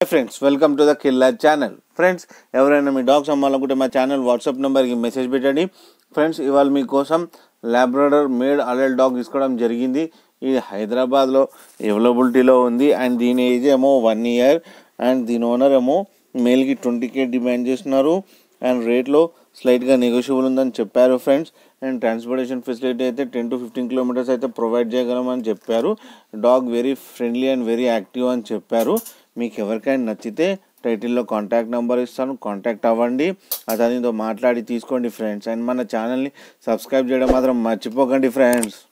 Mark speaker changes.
Speaker 1: friends welcome to the killer channel friends ఎవరైనా మీ dogs అమ్మాలనుకుంటే మా ఛానల్ వాట్సాప్ నెంబర్కి మెసేజ్ పెట్టండి ఫ్రెండ్స్ ఇవాళ మీకోసం లాబ్రాడర్ మేడ్ అడల్ట్ డాగ్ తీసుకోవడం జరిగింది ఇది హైదరాబాద్లో అవైలబిలిటీలో ఉంది అండ్ దీని ఏజ్ ఏమో వన్ ఇయర్ అండ్ దీని ఓనర్ ఏమో మేల్కి ట్వంటీ కే డిమాండ్ చేస్తున్నారు అండ్ రేట్లో స్లైట్గా నెగోషియబుల్ ఉందని చెప్పారు ఫ్రెండ్స్ అండ్ ట్రాన్స్పోర్టేషన్ ఫెసిలిటీ అయితే టెన్ టు ఫిఫ్టీన్ కిలోమీటర్స్ అయితే ప్రొవైడ్ చేయగలమని చెప్పారు dog very friendly and very active అని చెప్పారు మీకు ఎవరికైనా నచ్చితే టైటిల్లో కాంటాక్ట్ నెంబర్ ఇస్తాను కాంటాక్ట్ అవ్వండి అతనితో మాట్లాడి తీసుకోండి ఫ్రెండ్స్ అండ్ మన ఛానల్ని సబ్స్క్రైబ్ చేయడం మాత్రం మర్చిపోకండి ఫ్రెండ్స్